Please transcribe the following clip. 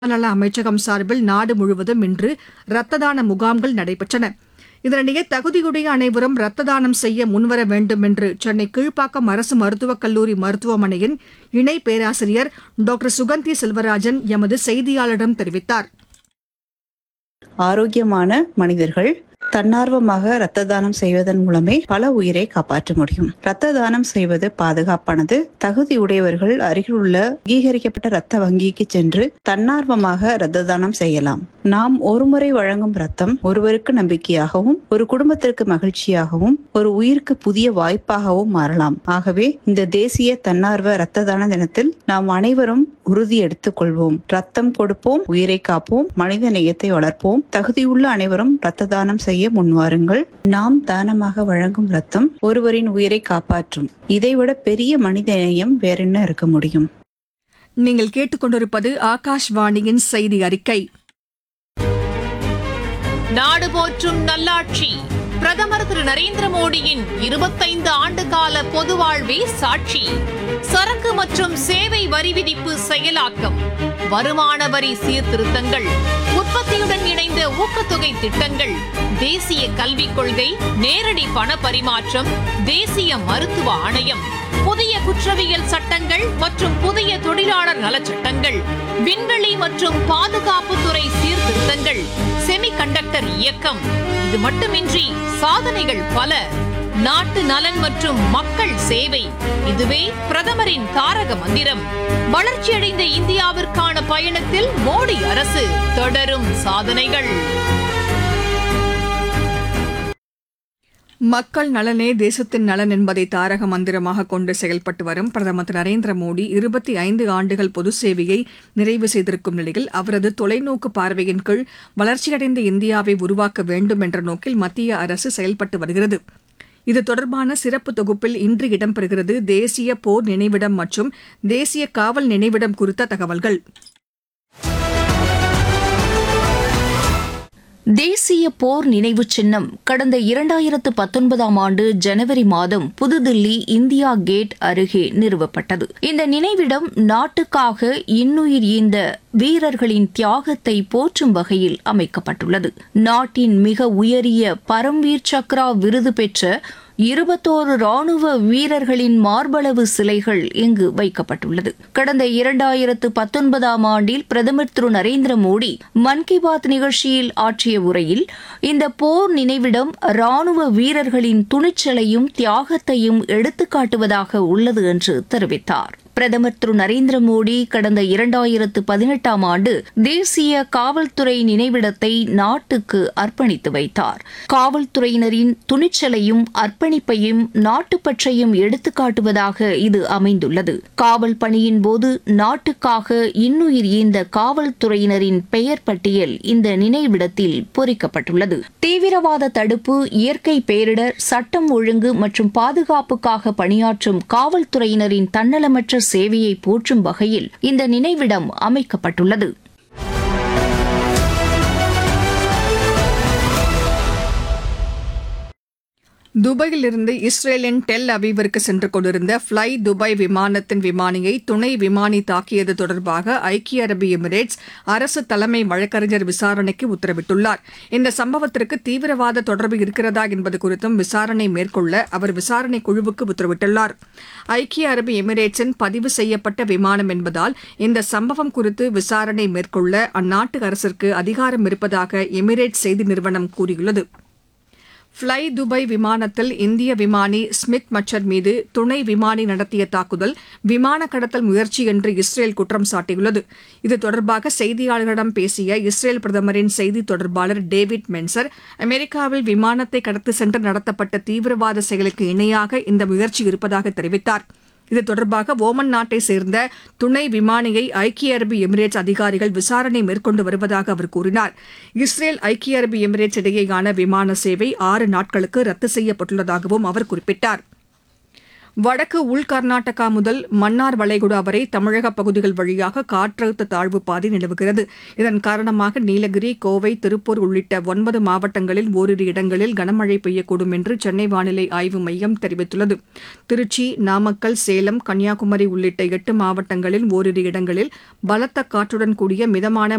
நல அமைச்சகம் சார்பில் நாடு முழுவதும் இன்று ரத்த தான முகாம்கள் நடைபெற்றன இதனிடையே தகுதியுடைய அனைவரும் ரத்த தானம் செய்ய முன்வர வேண்டும் என்று சென்னை கீழ்ப்பாக்கம் அரசு மருத்துவக் கல்லூரி மருத்துவமனையின் இணை பேராசிரியர் டாக்டர் சுகந்தி செல்வராஜன் எமது செய்தியாளரிடம் தெரிவித்தார் ஆரோக்கியமான மனிதர்கள் தன்னார்வமாக இரத்த தானம் செய்வதன் மூலமே பல உயிரை காப்பாற்ற முடியும் இரத்த தானம் செய்வது பாதுகாப்பானது தகுதி உடையவர்கள் அருகில் உள்ள அங்கீகரிக்கப்பட்ட இரத்த வங்கிக்கு சென்று தன்னார்வமாக இரத்த தானம் செய்யலாம் நாம் ஒருமுறை வழங்கும் ரத்தம் ஒருவருக்கு நம்பிக்கையாகவும் ஒரு குடும்பத்திற்கு மகிழ்ச்சியாகவும் ஒரு உயிருக்கு புதிய வாய்ப்பாகவும் மாறலாம் ஆகவே இந்த தேசிய தன்னார்வ இரத்த தான தினத்தில் நாம் அனைவரும் உறுதி எடுத்துக் கொள்வோம் ரத்தம் கொடுப்போம் உயிரை காப்போம் மனித நேயத்தை வளர்ப்போம் தகுதியுள்ள அனைவரும் இரத்த தானம் செய்ய முன்வாருங்கள் நாம் தானமாக வழங்கும் ரத்தம் ஒருவரின் உயிரை காப்பாற்றும் இதைவிட பெரிய மனித நேயம் வேறென்ன இருக்க முடியும் நீங்கள் கேட்டுக்கொண்டிருப்பது ஆகாஷ்வாணியின் செய்தி அறிக்கை நாடு போற்றும் நல்லாட்சி பிரதமர் திரு நரேந்திர மோடியின் இருபத்தைந்து ஆண்டு கால பொது வாழ்வே சாட்சி சரக்கு மற்றும் சேவை வரி விதிப்பு செயலாக்கம் வருமான வரி சீர்திருத்தங்கள் உற்பத்தியுடன் இணைந்த ஊக்கத்தொகை திட்டங்கள் தேசிய கல்விக் கொள்கை நேரடி பண பரிமாற்றம் தேசிய மருத்துவ ஆணையம் புதிய குற்றவியல் சட்டங்கள் மற்றும் புதிய தொழிலாளர் நலச்சட்டங்கள் விண்வெளி மற்றும் பாதுகாப்புத்துறை சீர்திருத்தங்கள் செமிகண்டக்டர் இயக்கம் இது மட்டுமின்றி சாதனைகள் பல நாட்டு நலன் மற்றும் மக்கள் சேவை இதுவே பிரதமரின் தாரக மந்திரம் வளர்ச்சியடைந்த இந்தியாவிற்கான பயணத்தில் மோடி அரசு தொடரும் சாதனைகள் மக்கள் நலனே தேசத்தின் நலன் என்பதை தாரக மந்திரமாக கொண்டு செயல்பட்டு வரும் பிரதமர் திரு நரேந்திர மோடி இருபத்தி ஐந்து ஆண்டுகள் பொது சேவையை நிறைவு செய்திருக்கும் நிலையில் அவரது தொலைநோக்கு பார்வையின் கீழ் வளர்ச்சியடைந்த இந்தியாவை உருவாக்க வேண்டும் என்ற நோக்கில் மத்திய அரசு செயல்பட்டு வருகிறது இது தொடர்பான சிறப்பு தொகுப்பில் இன்று இடம்பெறுகிறது தேசிய போர் நினைவிடம் மற்றும் தேசிய காவல் நினைவிடம் குறித்த தகவல்கள் தேசிய போர் நினைவு சின்னம் கடந்த இரண்டாயிரத்து பத்தொன்பதாம் ஆண்டு ஜனவரி மாதம் புதுதில்லி இந்தியா கேட் அருகே நிறுவப்பட்டது இந்த நினைவிடம் நாட்டுக்காக இன்னுயிர் ஈந்த வீரர்களின் தியாகத்தை போற்றும் வகையில் அமைக்கப்பட்டுள்ளது நாட்டின் மிக உயரிய பரம்வீர் சக்ரா விருது பெற்ற இருபத்தோரு ராணுவ வீரர்களின் மார்பளவு சிலைகள் இங்கு வைக்கப்பட்டுள்ளது கடந்த இரண்டாயிரத்து பத்தொன்பதாம் ஆண்டில் பிரதமர் திரு நரேந்திர மோடி மன் கி பாத் நிகழ்ச்சியில் ஆற்றிய உரையில் இந்த போர் நினைவிடம் ராணுவ வீரர்களின் துணிச்சலையும் தியாகத்தையும் எடுத்துக்காட்டுவதாக உள்ளது என்று தெரிவித்தார் பிரதமர் திரு நரேந்திர மோடி கடந்த இரண்டாயிரத்து பதினெட்டாம் ஆண்டு தேசிய காவல்துறை நினைவிடத்தை நாட்டுக்கு அர்ப்பணித்து வைத்தார் காவல்துறையினரின் துணிச்சலையும் அர்ப்பணிப்பையும் நாட்டுப்பற்றையும் எடுத்துக்காட்டுவதாக இது அமைந்துள்ளது காவல் பணியின் போது நாட்டுக்காக இன்னுயிர் ஈந்த காவல்துறையினரின் பெயர் பட்டியல் இந்த நினைவிடத்தில் பொறிக்கப்பட்டுள்ளது தீவிரவாத தடுப்பு இயற்கை பேரிடர் சட்டம் ஒழுங்கு மற்றும் பாதுகாப்புக்காக பணியாற்றும் காவல்துறையினரின் தன்னலமற்ற சேவையை போற்றும் வகையில் இந்த நினைவிடம் அமைக்கப்பட்டுள்ளது துபாயிலிருந்து இஸ்ரேலின் டெல் அவீவிற்கு சென்று கொண்டிருந்த ஃப்ளை துபாய் விமானத்தின் விமானியை துணை விமானி தாக்கியது தொடர்பாக ஐக்கிய அரபு எமிரேட்ஸ் அரசு தலைமை வழக்கறிஞர் விசாரணைக்கு உத்தரவிட்டுள்ளார் இந்த சம்பவத்திற்கு தீவிரவாத தொடர்பு இருக்கிறதா என்பது குறித்தும் விசாரணை மேற்கொள்ள அவர் விசாரணை குழுவுக்கு உத்தரவிட்டுள்ளார் ஐக்கிய அரபு எமிரேட்ஸின் பதிவு செய்யப்பட்ட விமானம் என்பதால் இந்த சம்பவம் குறித்து விசாரணை மேற்கொள்ள அந்நாட்டு அரசிற்கு அதிகாரம் இருப்பதாக எமிரேட்ஸ் செய்தி நிறுவனம் கூறியுள்ளது ஃப்ளை துபாய் விமானத்தில் இந்திய விமானி ஸ்மித் மச்சர் மீது துணை விமானி நடத்திய தாக்குதல் விமான கடத்தல் முயற்சி என்று இஸ்ரேல் குற்றம் சாட்டியுள்ளது இது தொடர்பாக செய்தியாளர்களிடம் பேசிய இஸ்ரேல் பிரதமரின் செய்தி தொடர்பாளர் டேவிட் மென்சர் அமெரிக்காவில் விமானத்தை கடத்தி சென்று நடத்தப்பட்ட தீவிரவாத செயலுக்கு இணையாக இந்த முயற்சி இருப்பதாக தெரிவித்தார் இது தொடர்பாக ஓமன் நாட்டை சேர்ந்த துணை விமானியை ஐக்கிய அரபு எமிரேட்ஸ் அதிகாரிகள் விசாரணை மேற்கொண்டு வருவதாக அவர் கூறினார் இஸ்ரேல் ஐக்கிய அரபு எமிரேட்ஸ் இடையேயான விமான சேவை ஆறு நாட்களுக்கு ரத்து செய்யப்பட்டுள்ளதாகவும் அவர் குறிப்பிட்டார் வடக்கு உள் கர்நாடகா முதல் மன்னார் வளைகுடா வரை தமிழக பகுதிகள் வழியாக காற்றழுத்த தாழ்வு பாதை நிலவுகிறது இதன் காரணமாக நீலகிரி கோவை திருப்பூர் உள்ளிட்ட ஒன்பது மாவட்டங்களில் ஓரிரு இடங்களில் கனமழை பெய்யக்கூடும் என்று சென்னை வானிலை ஆய்வு மையம் தெரிவித்துள்ளது திருச்சி நாமக்கல் சேலம் கன்னியாகுமரி உள்ளிட்ட எட்டு மாவட்டங்களில் ஓரிரு இடங்களில் பலத்த காற்றுடன் கூடிய மிதமான